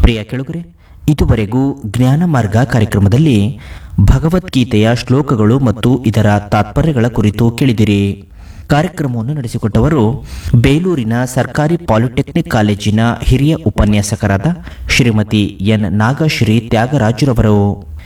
ಪ್ರಿಯ ಕೆಳಗರೆ ಇದುವರೆಗೂ ಜ್ಞಾನ ಮಾರ್ಗ ಕಾರ್ಯಕ್ರಮದಲ್ಲಿ ಭಗವದ್ಗೀತೆಯ ಶ್ಲೋಕಗಳು ಮತ್ತು ಇದರ ತಾತ್ಪರ್ಯಗಳ ಕುರಿತು ಕೇಳಿದಿರಿ ಕಾರ್ಯಕ್ರಮವನ್ನು ನಡೆಸಿಕೊಟ್ಟವರು ಬೇಲೂರಿನ ಸರ್ಕಾರಿ ಪಾಲಿಟೆಕ್ನಿಕ್ ಕಾಲೇಜಿನ ಹಿರಿಯ ಉಪನ್ಯಾಸಕರಾದ ಶ್ರೀಮತಿ ಎನ್ ನಾಗಶ್ರೀ ತ್ಯಾಗರಾಜುರವರು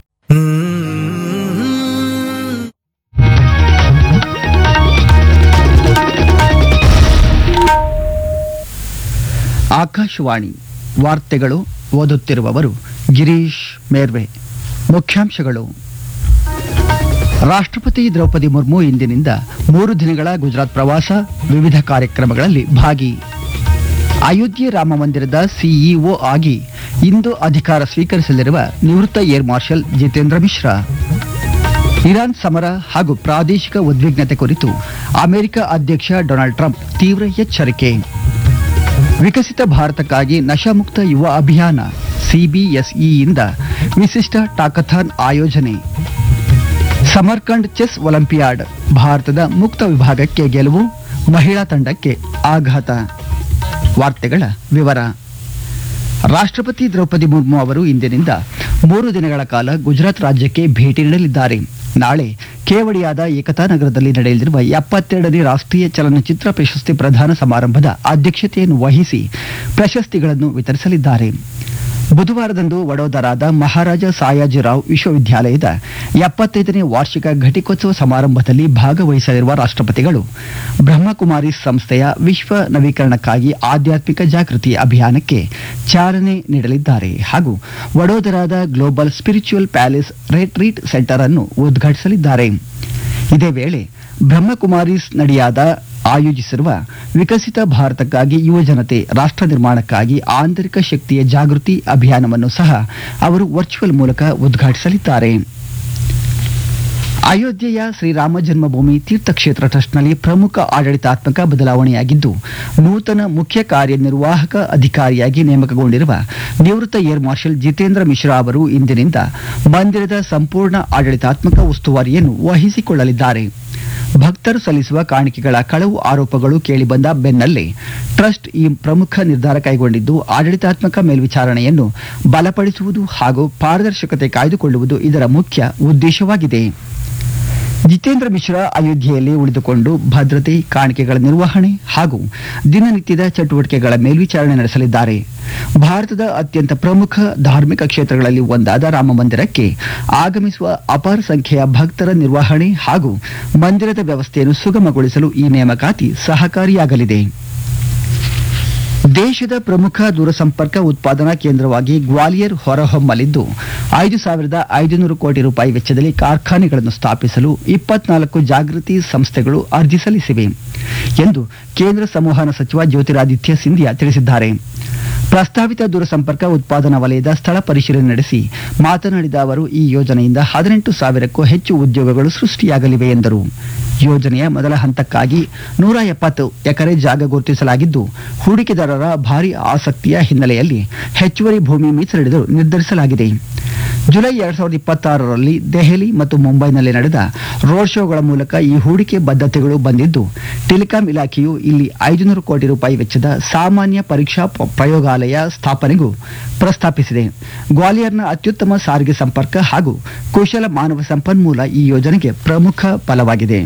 ಆಕಾಶವಾಣಿ ವಾರ್ತೆಗಳು ಓದುತ್ತಿರುವವರು ಗಿರೀಶ್ ಮೇರ್ವೆ ಮುಖ್ಯಾಂಶಗಳು ರಾಷ್ಟ್ರಪತಿ ದ್ರೌಪದಿ ಮುರ್ಮು ಇಂದಿನಿಂದ ಮೂರು ದಿನಗಳ ಗುಜರಾತ್ ಪ್ರವಾಸ ವಿವಿಧ ಕಾರ್ಯಕ್ರಮಗಳಲ್ಲಿ ಭಾಗಿ ಅಯೋಧ್ಯೆ ರಾಮ ಮಂದಿರದ ಸಿಇಒ ಆಗಿ ಇಂದು ಅಧಿಕಾರ ಸ್ವೀಕರಿಸಲಿರುವ ನಿವೃತ್ತ air marshal Jitendra Mishra Iran ಸಮರ ಹಾಗೂ ಪ್ರಾದೇಶಿಕ ಉದ್ವಿಗ್ನತೆ ಕುರಿತು ಅಮೆರಿಕ ಅಧ್ಯಕ್ಷ ಡೊನಾಲ್ಡ್ ಟ್ರಂಪ್ ತೀವ್ರ ಎಚ್ಚರಿಕೆ ವಿಕಸಿತ ಭಾರತಕ್ಕಾಗಿ ನಶಾಮುಕ್ತ ಯುವ ಅಭಿಯಾನ ಸಿಬಿಎಸ್ಇಯಿಂದ ವಿಶಿಷ್ಟ ಟಾಕಥಾನ್ ಆಯೋಜನೆ ಸಮರ್ಕಂಡ್ ಚೆಸ್ ಒಲಿಂಪಿಯಾಡ್ ಭಾರತದ ಮುಕ್ತ ವಿಭಾಗಕ್ಕೆ ಗೆಲುವು ಮಹಿಳಾ ತಂಡಕ್ಕೆ ಆಘಾತ ವಾರ್ತೆಗಳ ವಿವರ ರಾಷ್ಟ್ರಪತಿ ದ್ರೌಪದಿ ಮುರ್ಮು ಅವರು ಇಂದಿನಿಂದ ಮೂರು ದಿನಗಳ ಕಾಲ ಗುಜರಾತ್ ರಾಜ್ಯಕ್ಕೆ ಭೇಟಿ ನೀಡಲಿದ್ದಾರೆ ನಾಳೆ ಕೇವಡಿಯಾದ ಏಕತಾ ನಗರದಲ್ಲಿ ನಡೆಯಲಿರುವ ಎಪ್ಪತ್ತೆರಡನೇ ರಾಷ್ಟ್ರೀಯ ಚಲನಚಿತ್ರ ಪ್ರಶಸ್ತಿ ಪ್ರದಾನ ಸಮಾರಂಭದ ಅಧ್ಯಕ್ಷತೆಯನ್ನು ವಹಿಸಿ ಪ್ರಶಸ್ತಿಗಳನ್ನು ವಿತರಿಸಲಿದ್ದಾರೆ ಬುಧವಾರದಂದು ವಡೋದರಾದ ಮಹಾರಾಜ ಸಾಯಾಜಿರಾವ್ ವಿಶ್ವವಿದ್ಯಾಲಯದ ಎಪ್ಪತ್ತೈದನೇ ವಾರ್ಷಿಕ ಘಟಿಕೋತ್ಸವ ಸಮಾರಂಭದಲ್ಲಿ ಭಾಗವಹಿಸಲಿರುವ ರಾಷ್ಟ್ರಪತಿಗಳು ಬ್ರಹ್ಮಕುಮಾರಿ ಸಂಸ್ಥೆಯ ವಿಶ್ವ ನವೀಕರಣಕ್ಕಾಗಿ ಆಧ್ಯಾತ್ಮಿಕ ಜಾಗೃತಿ ಅಭಿಯಾನಕ್ಕೆ ಚಾಲನೆ ನೀಡಲಿದ್ದಾರೆ ಹಾಗೂ ವಡೋದರಾದ global spiritual palace retreat centre ಅನ್ನು ಉದ್ಘಾಟಿಸಲಿದ್ದಾರೆ ಇದೇ ವೇಳೆ ಬ್ರಹ್ಮಕುಮಾರೀಸ್ ನಡಿಯಾದ ಆಯೋಜಿಸಿರುವ ವಿಕಸಿತ ಭಾರತಕ್ಕಾಗಿ ಯುವ ಜನತೆ ರಾಷ್ಟ್ರ ನಿರ್ಮಾಣಕ್ಕಾಗಿ ಆಂತರಿಕ ಶಕ್ತಿಯ ಜಾಗೃತಿ ಅಭಿಯಾನವನ್ನು ಸಹ ಅವರು ವರ್ಚುವಲ್ ಮೂಲಕ ಉದ್ಘಾಟಿಸಲಿದ್ದಾರೆ ಅಯೋಧ್ಯೆಯ ಶ್ರೀರಾಮ ಜನ್ಮಭೂಮಿ ತೀರ್ಥಕ್ಷೇತ್ರ ಟ್ರಸ್ಟ್ನಲ್ಲಿ ಪ್ರಮುಖ ಆಡಳಿತಾತ್ಮಕ ಬದಲಾವಣೆಯಾಗಿದ್ದು ನೂತನ ಮುಖ್ಯ ಕಾರ್ಯನಿರ್ವಾಹಕ ಅಧಿಕಾರಿಯಾಗಿ ನೇಮಕಗೊಂಡಿರುವ ನಿವೃತ್ತ ಏರ್ ಮಾರ್ಷಲ್ ಜಿತೇಂದ್ರ ಮಿಶ್ರಾ ಅವರು ಇಂದಿನಿಂದ ಮಂದಿರದ ಸಂಪೂರ್ಣ ಆಡಳಿತಾತ್ಮಕ ಉಸ್ತುವಾರಿಯನ್ನು ವಹಿಸಿಕೊಳ್ಳಲಿದ್ದಾರೆ ಭಕ್ತರು ಸಲ್ಲಿಸುವ ಕಾಣಿಕೆಗಳ ಕಳವು ಆರೋಪಗಳು ಕೇಳಿಬಂದ ಬೆನ್ನಲ್ಲೇ ಟ್ರಸ್ಟ್ ಈ ಪ್ರಮುಖ ನಿರ್ಧಾರ ಕೈಗೊಂಡಿದ್ದು ಆಡಳಿತಾತ್ಮಕ ಮೇಲ್ವಿಚಾರಣೆಯನ್ನು ಬಲಪಡಿಸುವುದು ಹಾಗೂ ಪಾರದರ್ಶಕತೆ ಕಾಯ್ದುಕೊಳ್ಳುವುದು ಇದರ ಮುಖ್ಯ ಉದ್ದೇಶವಾಗಿದೆ ಜಿತೇಂದ್ರ ಮಿಶ್ರಾ ಅಯೋಧ್ಯೆಯಲ್ಲಿ ಉಳಿದುಕೊಂಡು ಭದ್ರತೆ ಕಾಣಿಕೆಗಳ ನಿರ್ವಹಣೆ ಹಾಗೂ ದಿನನಿತ್ಯದ ಚಟುವಟಿಕೆಗಳ ಮೇಲ್ವಿಚಾರಣೆ ನಡೆಸಲಿದ್ದಾರೆ ಭಾರತದ ಅತ್ಯಂತ ಪ್ರಮುಖ ಧಾರ್ಮಿಕ ಕ್ಷೇತ್ರಗಳಲ್ಲಿ ಒಂದಾದ ರಾಮ ಮಂದಿರಕ್ಕೆ ಆಗಮಿಸುವ ಅಪಾರ ಸಂಖ್ಯೆಯ ಭಕ್ತರ ನಿರ್ವಹಣೆ ಹಾಗೂ ಮಂದಿರದ ವ್ಯವಸ್ಥೆಯನ್ನು ಸುಗಮಗೊಳಿಸಲು ಈ ನೇಮಕಾತಿ ಸಹಕಾರಿಯಾಗಲಿದೆ ದೇಶದ ಪ್ರಮುಖ ದೂರಸಂಪರ್ಕ ಉತ್ಪಾದನಾ ಕೇಂದ್ರವಾಗಿ ಗ್ವಾಲಿಯರ್ ಹೊರಹೊಮ್ಮಲಿದ್ದು ಐದು ಸಾವಿರದ ಐದುನೂರು ಕೋಟಿ ರೂಪಾಯಿ ವೆಚ್ಚದಲ್ಲಿ ಕಾರ್ಖಾನೆಗಳನ್ನು ಸ್ಥಾಪಿಸಲು ಇಪ್ಪತ್ನಾಲ್ಕು ಜಾಗೃತಿ ಸಂಸ್ಥೆಗಳು ಅರ್ಜಿ ಸಲ್ಲಿಸಿವೆ ಎಂದು ಕೇಂದ್ರ ಸಂವಹನ ಸಚಿವ ಜ್ಯೋತಿರಾದಿತ್ಯ ಸಿಂಧಿಯಾ ತಿಳಿಸಿದ್ದಾರೆ ಪ್ರಸ್ತಾವಿತ ದೂರಸಂಪರ್ಕ ಉತ್ಪಾದನಾ ವಲಯದ ಸ್ಥಳ ಪರಿಶೀಲನೆ ನಡೆಸಿ ಮಾತನಾಡಿದ ಅವರು ಈ ಯೋಜನೆಯಿಂದ ಹದಿನೆಂಟು ಸಾವಿರಕ್ಕೂ ಹೆಚ್ಚು ಉದ್ಯೋಗಗಳು ಸೃಷ್ಟಿಯಾಗಲಿವೆ ಎಂದರು ಯೋಜನೆಯ ಮೊದಲ ಹಂತಕ್ಕಾಗಿ ನೂರ ಎಪ್ಪತ್ತು ಎಕರೆ ಜಾಗ ಗುರುತಿಸಲಾಗಿದ್ದು ಹೂಡಿಕೆದಾರರ ಭಾರಿ ಆಸಕ್ತಿಯ ಹಿನ್ನೆಲೆಯಲ್ಲಿ ಹೆಚ್ಚುವರಿ ಭೂಮಿ ಮೀಸಲಿಡಲು ನಿರ್ಧರಿಸಲಾಗಿದೆ ಜುಲೈ ಎರಡ್ ಸಾವಿರದ ಇಪ್ಪತ್ತಾರರಲ್ಲಿ ದೆಹಲಿ ಮತ್ತು ಮುಂಬೈನಲ್ಲಿ ನಡೆದ ರೋಡ್ ಶೋಗಳ ಮೂಲಕ ಈ ಹೂಡಿಕೆ ಬದ್ಧತೆಗಳು ಬಂದಿದ್ದು ಟೆಲಿಕಾಂ ಇಲಾಖೆಯು ಇಲ್ಲಿ ಐದುನೂರು ಕೋಟಿ ರೂಪಾಯಿ ವೆಚ್ಚದ ಸಾಮಾನ್ಯ ಪರೀಕ್ಷಾ ಪ- ಪ್ರಯೋಗಾಲಯ ಸ್ಥಾಪನೆಗೂ ಪ್ರಸ್ತಾಪಿಸಿದೆ ಗ್ವಾಲಿಯರ್ನ ಅತ್ಯುತ್ತಮ ಸಾರಿಗೆ ಸಂಪರ್ಕ ಹಾಗೂ ಕುಶಲ ಮಾನವ ಸಂಪನ್ಮೂಲ ಈ ಯೋಜನೆಗೆ ಪ್ರಮುಖ ಫಲವಾಗಿದೆ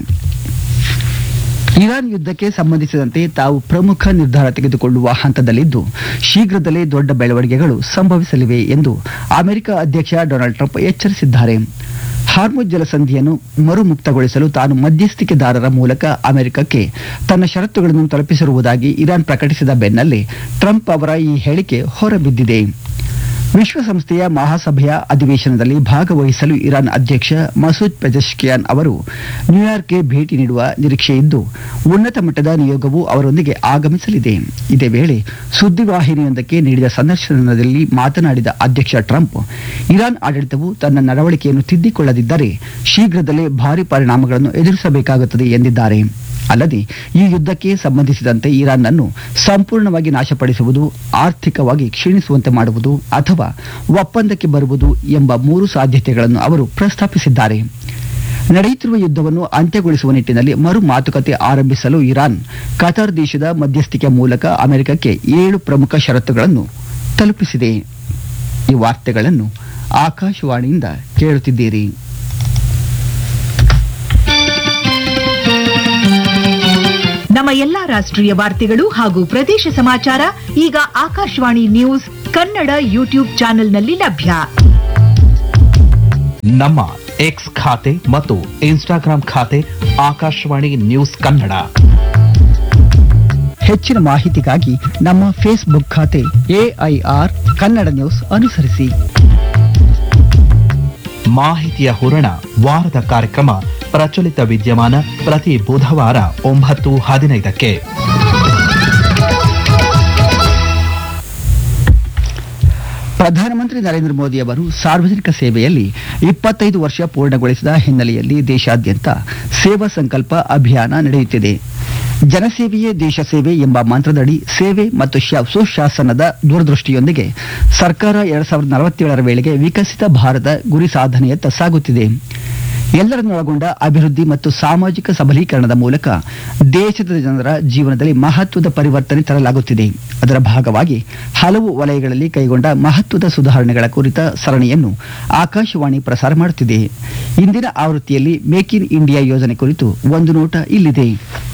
ಇರಾನ್ ಯುದ್ಧಕ್ಕೆ ಸಂಬಂಧಿಸಿದಂತೆ ತಾವು ಪ್ರಮುಖ ನಿರ್ಧಾರ ತೆಗೆದುಕೊಳ್ಳುವ ಹಂತದಲ್ಲಿದ್ದು ಶೀಘ್ರದಲ್ಲೇ ದೊಡ್ಡ ಬೆಳವಣಿಗೆಗಳು ಸಂಭವಿಸಲಿವೆ ಎಂದು ಅಮೆರಿಕ ಅಧ್ಯಕ್ಷ ಡೊನಾಲ್ಡ್ ಟ್ರಂಪ್ ಎಚ್ಚರಿಸಿದ್ದಾರೆ ಹಾರ್ಮುಜ್ ಜಲಸಂಧಿಯನ್ನು ಮರುಮುಕ್ತಗೊಳಿಸಲು ತಾನು ಮಧ್ಯಸ್ಥಿಕೆದಾರರ ಮೂಲಕ ಅಮೆರಿಕಕ್ಕೆ ತನ್ನ ಷರತ್ತುಗಳನ್ನು ತಲುಪಿಸಿರುವುದಾಗಿ ಇರಾನ್ ಪ್ರಕಟಿಸಿದ ಬೆನ್ನಲ್ಲೇ ಟ್ರಂಪ್ ಅವರ ಈ ಹೇಳಿಕೆ ಹೊರಬಿದ್ದಿದೆ ವಿಶ್ವಸಂಸ್ಥೆಯ ಮಹಾಸಭೆಯ ಅಧಿವೇಶನದಲ್ಲಿ ಭಾಗವಹಿಸಲು ಇರಾನ್ ಅಧ್ಯಕ್ಷ ಮಸೂದ್ ಪೆಜೆಶ್ಕಿಯಾನ್ ಅವರು ನ್ಯೂಯಾರ್ಕ್ಗೆ ಭೇಟಿ ನೀಡುವ ನಿರೀಕ್ಷೆಯಿದ್ದು ಉನ್ನತ ಮಟ್ಟದ ನಿಯೋಗವು ಅವರೊಂದಿಗೆ ಆಗಮಿಸಲಿದೆ ಇದೇ ವೇಳೆ ಸುದ್ದಿವಾಹಿನಿಯೊಂದಕ್ಕೆ ನೀಡಿದ ಸಂದರ್ಶನದಲ್ಲಿ ಮಾತನಾಡಿದ ಅಧ್ಯಕ್ಷ ಟ್ರಂಪ್ ಇರಾನ್ ಆಡಳಿತವು ತನ್ನ ನಡವಳಿಕೆಯನ್ನು ತಿದ್ದಿಕೊಳ್ಳದಿದ್ದರೆ ಶೀಘ್ರದಲ್ಲೇ ಭಾರಿ ಪರಿಣಾಮಗಳನ್ನು ಎದುರಿಸಬೇಕಾಗುತ್ತದೆ ಎಂದಿದ್ದಾರೆ ಅಲ್ಲದೆ ಈ ಯುದ್ಧಕ್ಕೆ ಸಂಬಂಧಿಸಿದಂತೆ ಇರಾನ್ನನ್ನು ಸಂಪೂರ್ಣವಾಗಿ ನಾಶಪಡಿಸುವುದು ಆರ್ಥಿಕವಾಗಿ ಕ್ಷೀಣಿಸುವಂತೆ ಮಾಡುವುದು ಅಥವಾ ಒಪ್ಪಂದಕ್ಕೆ ಬರುವುದು ಎಂಬ ಮೂರು ಸಾಧ್ಯತೆಗಳನ್ನು ಅವರು ಪ್ರಸ್ತಾಪಿಸಿದ್ದಾರೆ ನಡೆಯುತ್ತಿರುವ ಯುದ್ಧವನ್ನು ಅಂತ್ಯಗೊಳಿಸುವ ನಿಟ್ಟಿನಲ್ಲಿ ಮರು ಮಾತುಕತೆ ಆರಂಭಿಸಲು ಇರಾನ್ ಕತಾರ್ ದೇಶದ ಮಧ್ಯಸ್ಥಿಕೆ ಮೂಲಕ ಅಮೆರಿಕಕ್ಕೆ ಏಳು ಪ್ರಮುಖ ಷರತ್ತುಗಳನ್ನು ತಲುಪಿಸಿದೆ ಈ ವಾರ್ತೆಗಳನ್ನು ಆಕಾಶವಾಣಿಯಿಂದ ಕೇಳುತ್ತಿದ್ದೀರಿ ನಮ್ಮ ಎಲ್ಲಾ ರಾಷ್ಟ್ರೀಯ ವಾರ್ತೆಗಳು ಹಾಗೂ ಪ್ರದೇಶ ಸಮಾಚಾರ ಈಗ ಆಕಾಶವಾಣಿ ನ್ಯೂಸ್ ಕನ್ನಡ ಯೂಟ್ಯೂಬ್ ಚಾನೆಲ್ನಲ್ಲಿ ಲಭ್ಯ ನಮ್ಮ ಎಕ್ಸ್ ಖಾತೆ ಮತ್ತು ಇನ್ಸ್ಟಾಗ್ರಾಂ ಖಾತೆ ಆಕಾಶವಾಣಿ ನ್ಯೂಸ್ ಕನ್ನಡ ಹೆಚ್ಚಿನ ಮಾಹಿತಿಗಾಗಿ ನಮ್ಮ ಫೇಸ್ಬುಕ್ ಖಾತೆ ಎಐಆರ್ ಕನ್ನಡ ನ್ಯೂಸ್ ಅನುಸರಿಸಿ ಮಾಹಿತಿಯ ಹೂರಣ ವಾರದ ಕಾರ್ಯಕ್ರಮ ಪ್ರಚಲಿತ ವಿದ್ಯಮಾನ ಪ್ರತಿ ಬುಧವಾರ ಒಂಬತ್ತು ಹದಿನೈದಕ್ಕೆ ಪ್ರಧಾನಮಂತ್ರಿ ನರೇಂದ್ರ ಮೋದಿ ಅವರು ಸಾರ್ವಜನಿಕ ಸೇವೆಯಲ್ಲಿ ಇಪ್ಪತ್ತೈದು ವರ್ಷ ಪೂರ್ಣಗೊಳಿಸಿದ ಹಿನ್ನೆಲೆಯಲ್ಲಿ ದೇಶಾದ್ಯಂತ ಸೇವಾ ಸಂಕಲ್ಪ ಅಭಿಯಾನ ನಡೆಯುತ್ತಿದೆ ಜನಸೇವೆಯೇ ದೇಶ ಸೇವೆ ಎಂಬ ಮಂತ್ರದಡಿ ಸೇವೆ ಮತ್ತು ಶ- ಸುಶಾಸನದ ದೂರದೃಷ್ಟಿಯೊಂದಿಗೆ ಸರ್ಕಾರ ಎರಡ್ ಸಾವಿರದ ನಲವತ್ತೇಳರ ವೇಳೆಗೆ ವಿಕಸಿತ ಭಾರತ ಗುರಿ ಸಾಧನೆಯತ್ತ ಸಾಗುತ್ತಿದೆ ಎಲ್ಲರನ್ನೊಳಗೊಂಡ ಅಭಿವೃದ್ಧಿ ಮತ್ತು ಸಾಮಾಜಿಕ ಸಬಲೀಕರಣದ ಮೂಲಕ ದೇಶದ ಜನರ ಜೀವನದಲ್ಲಿ ಮಹತ್ವದ ಪರಿವರ್ತನೆ ತರಲಾಗುತ್ತಿದೆ ಅದರ ಭಾಗವಾಗಿ ಹಲವು ವಲಯಗಳಲ್ಲಿ ಕೈಗೊಂಡ ಮಹತ್ವದ ಸುಧಾರಣೆಗಳ ಕುರಿತ ಸರಣಿಯನ್ನು ಆಕಾಶವಾಣಿ ಪ್ರಸಾರ ಮಾಡುತ್ತಿದೆ ಇಂದಿನ ಆವೃತ್ತಿಯಲ್ಲಿ ಮೇಕ್ ಇನ್ ಇಂಡಿಯಾ ಯೋಜನೆ ಕುರಿತು ಒಂದು ನೋಟ ಇಲ್ಲಿದೆ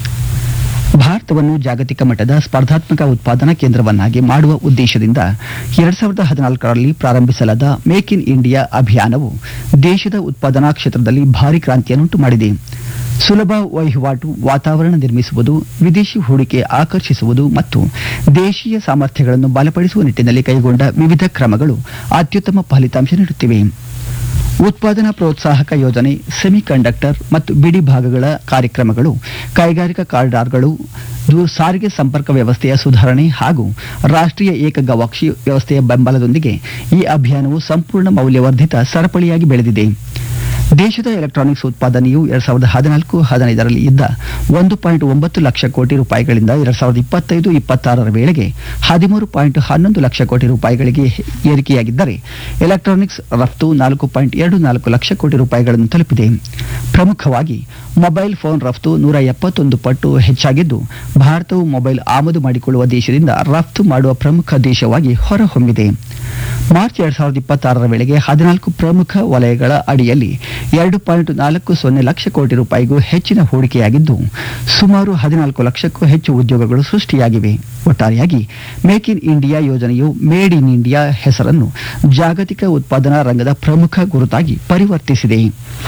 ಭಾರತವನ್ನು ಜಾಗತಿಕ ಮಟ್ಟದ ಸ್ಪರ್ಧಾತ್ಮಕ ಉತ್ಪಾದನಾ ಕೇಂದ್ರವನ್ನಾಗಿ ಮಾಡುವ ಉದ್ದೇಶದಿಂದ ಎರಡ್ ಸಾವಿರದ ಹದಿನಾಲ್ಕರಲ್ಲಿ ಪ್ರಾರಂಭಿಸಲಾದ ಮೇಕ್ ಇನ್ ಇಂಡಿಯಾ ಅಭಿಯಾನವು ದೇಶದ ಉತ್ಪಾದನಾ ಕ್ಷೇತ್ರದಲ್ಲಿ ಭಾರಿ ಕ್ರಾಂತಿಯನ್ನುಂಟು ಮಾಡಿದೆ ಸುಲಭ ವಹಿವಾಟು ವಾತಾವರಣ ನಿರ್ಮಿಸುವುದು ವಿದೇಶಿ ಹೂಡಿಕೆ ಆಕರ್ಷಿಸುವುದು ಮತ್ತು ದೇಶೀಯ ಸಾಮರ್ಥ್ಯಗಳನ್ನು ಬಲಪಡಿಸುವ ನಿಟ್ಟಿನಲ್ಲಿ ಕೈಗೊಂಡ ವಿವಿಧ ಕ್ರಮಗಳು ಅತ್ಯುತ್ತಮ ಫಲಿತಾಂಶ ನೀಡುತ್ತಿವೆ ಉತ್ಪಾದನಾ ಪ್ರೋತ್ಸಾಹಕ ಯೋಜನೆ ಸೆಮಿ ಕಂಡಕ್ಟರ್ ಮತ್ತು ಬಿಡಿ ಭಾಗಗಳ ಕಾರ್ಯಕ್ರಮಗಳು ಕೈಗಾರಿಕಾ ಕಾರಿಡಾರ್ಗಳು ದೂರ ಸಾರಿಗೆ ಸಂಪರ್ಕ ವ್ಯವಸ್ಥೆಯ ಸುಧಾರಣೆ ಹಾಗೂ ರಾಷ್ಟ್ರೀಯ ಏಕ ಗವಾಕ್ಷಿ ವ್ಯವಸ್ಥೆಯ ಬೆಂಬಲದೊಂದಿಗೆ ಈ ಅಭಿಯಾನವು ಸಂಪೂರ್ಣ ಮೌಲ್ಯವರ್ಧಿತ ಸರಪಳಿಯಾಗಿ ಬೆಳೆದಿದೆ ದೇಶದ ಎಲೆಕ್ಟ್ರಾನಿಕ್ಸ್ ಉತ್ಪಾದನೆಯು ಎರಡ್ ಸಾವಿರದ ಹದಿನಾಲ್ಕು ಹದಿನೈದರಲ್ಲಿ ಇದ್ದ ಒಂದು ಪಾಯಿಂಟ್ ಒಂಬತ್ತು ಲಕ್ಷ ಕೋಟಿ ರೂಪಾಯಿಗಳಿಂದ ಎರಡ್ ಸಾವಿರದ ಇಪ್ಪತ್ತೈದು ಇಪ್ಪತ್ತಾರರ ವೇಳೆಗೆ ಹದಿಮೂರು ಪಾಯಿಂಟ್ ಹನ್ನೊಂದು ಲಕ್ಷ ಕೋಟಿ ರೂಪಾಯಿಗಳಿಗೆ ಏರಿಕೆಯಾಗಿದ್ದರೆ ಎಲೆಕ್ಟ್ರಾನಿಕ್ಸ್ ರಫ್ತು ನಾಲ್ಕು ಪಾಯಿಂಟ್ ಎರಡು ನಾಲ್ಕು ಲಕ್ಷ ಕೋಟಿ ರೂಪಾಯಿಗಳನ್ನು ತಲುಪಿದೆ ಪ್ರಮುಖವಾಗಿ ಮೊಬೈಲ್ ಫೋನ್ ರಫ್ತು ನೂರ ಎಪ್ಪತ್ತೊಂದು ಪಟ್ಟು ಹೆಚ್ಚಾಗಿದ್ದು ಭಾರತವು ಮೊಬೈಲ್ ಆಮದು ಮಾಡಿಕೊಳ್ಳುವ ದೇಶದಿಂದ ರಫ್ತು ಮಾಡುವ ಪ್ರಮುಖ ದೇಶವಾಗಿ ಹೊರಹೊಮ್ಮಿದೆ ಮಾರ್ಚ್ ಎರಡ್ ಸಾವಿರದ ಇಪ್ಪತ್ತಾರರ ವೇಳೆಗೆ ಹದಿನಾಲ್ಕು ಪ್ರಮುಖ ವಲಯಗಳ ಅಡಿಯಲ್ಲಿ ಎರಡು ಪಾಯಿಂಟ್ ನಾಲ್ಕು ಸೊನ್ನೆ ಲಕ್ಷ ಕೋಟಿ ರೂಪಾಯಿಗೂ ಹೆಚ್ಚಿನ ಹೂಡಿಕೆಯಾಗಿದ್ದು ಸುಮಾರು ಹದಿನಾಲ್ಕು ಲಕ್ಷಕ್ಕೂ ಹೆಚ್ಚು ಉದ್ಯೋಗಗಳು ಸೃಷ್ಟಿಯಾಗಿವೆ ಒಟ್ಟಾರೆಯಾಗಿ ಮೇಕ್ ಇನ್ ಇಂಡಿಯಾ ಯೋಜನೆಯು ಮೇಡ್ ಇನ್ ಇಂಡಿಯಾ ಹೆಸರನ್ನು ಜಾಗತಿಕ ಉತ್ಪಾದನಾ ರಂಗದ ಪ್ರಮುಖ ಗುರುತಾಗಿ ಪರಿವರ್ತಿಸಿದೆ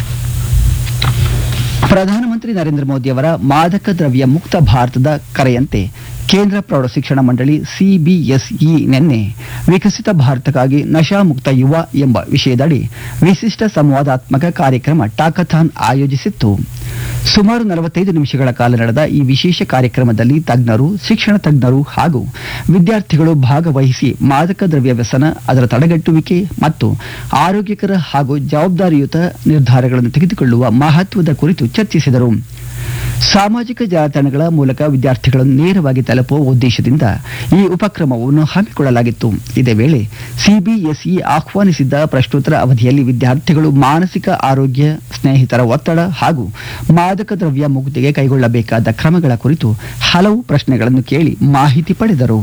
ಪ್ರಧಾನಮಂತ್ರಿ ನರೇಂದ್ರ ಮೋದಿ ಅವರ ಮಾದಕ ದ್ರವ್ಯ ಮುಕ್ತ ಭಾರತದ ಕರೆಯಂತೆ ಕೇಂದ್ರ ಪ್ರೌಢ ಶಿಕ್ಷಣ ಮಂಡಳಿ ಸಿಬಿಎಸ್ಇ ನಿನ್ನೆ ವಿಕಸಿತ ಭಾರತಕ್ಕಾಗಿ ನಶಾಮುಕ್ತ ಯುವ ಎಂಬ ವಿಷಯದಡಿ ವಿಶಿಷ್ಟ ಸಂವಾದಾತ್ಮಕ ಕಾರ್ಯಕ್ರಮ ಟಾಕಥಾನ್ ಆಯೋಜಿಸಿತ್ತು ಸುಮಾರು ನಲವತ್ತೈದು ನಿಮಿಷಗಳ ಕಾಲ ನಡೆದ ಈ ವಿಶೇಷ ಕಾರ್ಯಕ್ರಮದಲ್ಲಿ ತಜ್ಞರು ಶಿಕ್ಷಣ ತಜ್ಞರು ಹಾಗೂ ವಿದ್ಯಾರ್ಥಿಗಳು ಭಾಗವಹಿಸಿ ಮಾದಕ ದ್ರವ್ಯ ವ್ಯಸನ ಅದರ ತಡೆಗಟ್ಟುವಿಕೆ ಮತ್ತು ಆರೋಗ್ಯಕರ ಹಾಗೂ ಜವಾಬ್ದಾರಿಯುತ ನಿರ್ಧಾರಗಳನ್ನು ತೆಗೆದುಕೊಳ್ಳುವ ಮಹತ್ವದ ಕುರಿತು ಚರ್ಚಿಸಿದರು ಸಾಮಾಜಿಕ ಜಾಲತಾಣಗಳ ಮೂಲಕ ವಿದ್ಯಾರ್ಥಿಗಳನ್ನು ನೇರವಾಗಿ ತಲುಪುವ ಉದ್ದೇಶದಿಂದ ಈ ಉಪಕ್ರಮವನ್ನು ಹಮ್ಮಿಕೊಳ್ಳಲಾಗಿತ್ತು ಇದೇ ವೇಳೆ ಸಿಬಿಎಸ್ಇ ಆಹ್ವಾನಿಸಿದ್ದ ಪ್ರಶ್ನೋತ್ತರ ಅವಧಿಯಲ್ಲಿ ವಿದ್ಯಾರ್ಥಿಗಳು ಮಾನಸಿಕ ಆರೋಗ್ಯ ಸ್ನೇಹಿತರ ಒತ್ತಡ ಹಾಗೂ ಮಾದಕ ದ್ರವ್ಯ ಮುಕ್ತಿಗೆ ಕೈಗೊಳ್ಳಬೇಕಾದ ಕ್ರಮಗಳ ಕುರಿತು ಹಲವು ಪ್ರಶ್ನೆಗಳನ್ನು ಕೇಳಿ ಮಾಹಿತಿ ಪಡೆದರು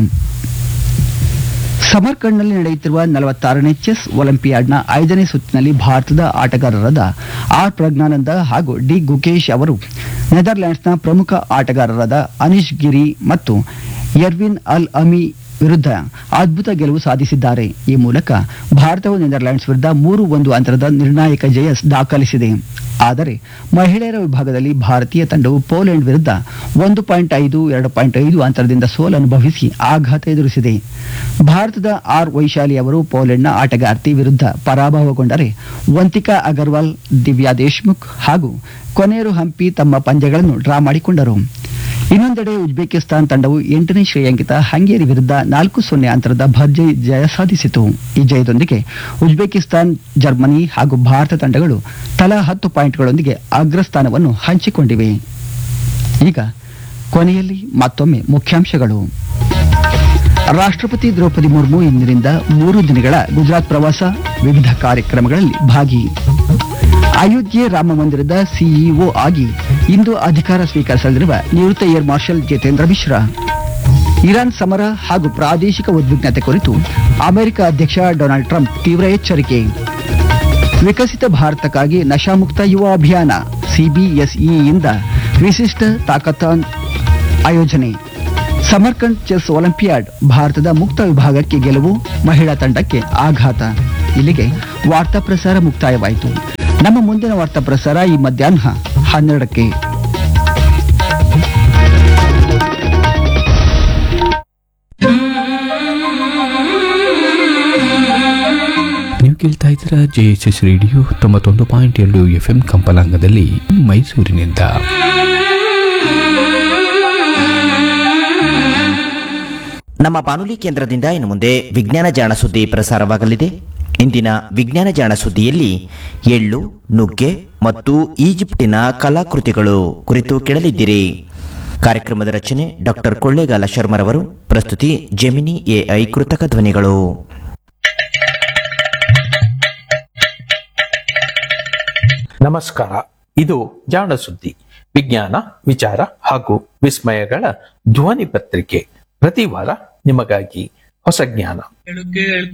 ಸಮರ್ಕಂಡ್ನಲ್ಲಿ ನಡೆಯುತ್ತಿರುವ ನಲವತ್ತಾರನೇ ಚೆಸ್ ಒಲಿಂಪಿಯಾಡ್ನ ಐದನೇ ಸುತ್ತಿನಲ್ಲಿ ಭಾರತದ ಆಟಗಾರರಾದ ಆರ್ ಪ್ರಜ್ಞಾನಂದ ಹಾಗೂ ಡಿ ಗುಕೇಶ್ ಅವರು ನೆದರ್ಲ್ಯಾಂಡ್ಸ್ನ ಪ್ರಮುಖ ಆಟಗಾರರಾದ ಅನಿಶ್ ಗಿರಿ ಮತ್ತು ಎರ್ವಿನ್ ಅಲ್ ಅಮಿ ವಿರುದ್ಧ ಅದ್ಭುತ ಗೆಲುವು ಸಾಧಿಸಿದ್ದಾರೆ ಈ ಮೂಲಕ ಭಾರತವು ನೆದರ್ಲ್ಯಾಂಡ್ಸ್ ವಿರುದ್ಧ ಮೂರು ಒಂದು ಅಂತರದ ನಿರ್ಣಾಯಕ ಜಯ ದಾಖಲಿಸಿದೆ ಆದರೆ ಮಹಿಳೆಯರ ವಿಭಾಗದಲ್ಲಿ ಭಾರತೀಯ ತಂಡವು ಪೋಲೆಂಡ್ ವಿರುದ್ಧ ಒಂದು ಪಾಯಿಂಟ್ ಐದು ಎರಡು ಪಾಯಿಂಟ್ ಐದು ಅಂತರದಿಂದ ಸೋಲನುಭವಿಸಿ ಆಘಾತ ಎದುರಿಸಿದೆ ಭಾರತದ ಆರ್ ವೈಶಾಲಿ ಅವರು ಪೋಲೆಂಡ್ನ ಆಟಗಾರ್ತಿ ವಿರುದ್ಧ ಪರಾಭವಗೊಂಡರೆ ವಂತಿಕಾ ಅಗರ್ವಾಲ್ ದಿವ್ಯಾ ದೇಶ್ಮುಖ್ ಹಾಗೂ ಕೊನೇರು ಹಂಪಿ ತಮ್ಮ ಪಂದ್ಯಗಳನ್ನು ಡ್ರಾ ಮಾಡಿಕೊಂಡರು ಇನ್ನೊಂದೆಡೆ ಉಜ್ಬೇಕಿಸ್ತಾನ್ ತಂಡವು ಎಂಟನೇ ಶ್ರೇಯಾಂಕಿತ ಹಂಗೇರಿ ವಿರುದ್ಧ ನಾಲ್ಕು ಸೊನ್ನೆ ಅಂತರದ ಭರ್ಜರಿ ಜಯ ಸಾಧಿಸಿತು ಈ ಜಯದೊಂದಿಗೆ ಉಜ್ಬೇಕಿಸ್ತಾನ್ ಜರ್ಮನಿ ಹಾಗೂ ಭಾರತ ತಂಡಗಳು ತಲಾ ಹತ್ತು ಪಾಯಿಂಟ್ಗಳೊಂದಿಗೆ ಅಗ್ರಸ್ಥಾನವನ್ನು ಹಂಚಿಕೊಂಡಿವೆ ಈಗ ಕೊನೆಯಲ್ಲಿ ಮತ್ತೊಮ್ಮೆ ಮುಖ್ಯಾಂಶಗಳು ರಾಷ್ಟ್ರಪತಿ ದ್ರೌಪದಿ ಮುರ್ಮು ಇಂದಿನಿಂದ ಮೂರು ದಿನಗಳ ಗುಜರಾತ್ ಪ್ರವಾಸ ವಿವಿಧ ಕಾರ್ಯಕ್ರಮಗಳಲ್ಲಿ ಭಾಗಿ ಅಯೋಧ್ಯೆ ರಾಮ ಮಂದಿರದ ಸಿಇಒ ಆಗಿ ಇಂದು ಅಧಿಕಾರ ಸ್ವೀಕರಿಸಲಿರುವ ನಿವೃತ್ತ air marshal Jitendra Mishra Iran ಸಮರ ಹಾಗೂ ಪ್ರಾದೇಶಿಕ ಉದ್ವಿಗ್ನತೆ ಕುರಿತು ಅಮೆರಿಕ ಅಧ್ಯಕ್ಷ ಡೊನಾಲ್ಡ್ ಟ್ರಂಪ್ ತೀವ್ರ ಎಚ್ಚರಿಕೆ ವಿಕಸಿತ ಭಾರತಕ್ಕಾಗಿ ನಶಾಮುಕ್ತ ಯುವ ಅಭಿಯಾನ ಸಿಬಿಎಸ್ಇಯಿಂದ ವಿಶಿಷ್ಟ ತಾಕತಾನ್ ಆಯೋಜನೆ ಸಮರ್ಕಂಡ್ ಚೆಸ್ ಒಲಿಂಪಿಯಾಡ್ ಭಾರತದ ಮುಕ್ತ ವಿಭಾಗಕ್ಕೆ ಗೆಲುವು ಮಹಿಳಾ ತಂಡಕ್ಕೆ ಆಘಾತ ಇಲ್ಲಿಗೆ ವಾರ್ತಾ ಪ್ರಸಾರ ಮುಕ್ತಾಯವಾಯಿತು ನಮ್ಮ ಮುಂದಿನ ವಾರ್ತಾ ಪ್ರಸಾರ ಈ ಮಧ್ಯಾಹ್ನ ಹನ್ನೆರಡಕ್ಕೆ ನೀವು ಕೇಳ್ತಾ ಇದ್ದೀರಾ ಜೆ ಎಸ್ ಎಸ್ ರೇಡಿಯೋ ತೊಂಬತ್ತೊಂದು ಪಾಯಿಂಟ್ ಎರಡು ಎಫ್ ಎಂ ಕಂಪಲಾಂಗದಲ್ಲಿ ಮೈಸೂರಿನಿಂದ ನಮ್ಮ ಬಾನುಲಿ ಕೇಂದ್ರದಿಂದ ಇನ್ನು ಮುಂದೆ ವಿಜ್ಞಾನ ಜಾಣ ಸುದ್ದಿ ಪ್ರಸಾರವಾಗಲಿದೆ ಇಂದಿನ ವಿಜ್ಞಾನ ಜಾಣ ಸುದ್ದಿಯಲ್ಲಿ ಎಳ್ಳು ನುಗ್ಗೆ ಮತ್ತು ಈಜಿಪ್ಟಿನ ಕಲಾಕೃತಿಗಳು ಕುರಿತು ಕೇಳಲಿದ್ದೀರಿ ಕಾರ್ಯಕ್ರಮದ ರಚನೆ ಡಾಕ್ಟರ್ ಕೊಳ್ಳೇಗಾಲ ಶರ್ಮರವರು ಪ್ರಸ್ತುತಿ ಜೆಮಿನಿ ಎಐ ಕೃತಕ ಧ್ವನಿಗಳು ನಮಸ್ಕಾರ ಇದು ಜಾಣ ಸುದ್ದಿ ವಿಜ್ಞಾನ ವಿಚಾರ ಹಾಗೂ ವಿಸ್ಮಯಗಳ ಧ್ವನಿ ಪತ್ರಿಕೆ ಪ್ರತಿ ವಾರ ನಿಮಗಾಗಿ ಹೊಸ ಜ್ಞಾನ ಕೇಳು ಕೇಳು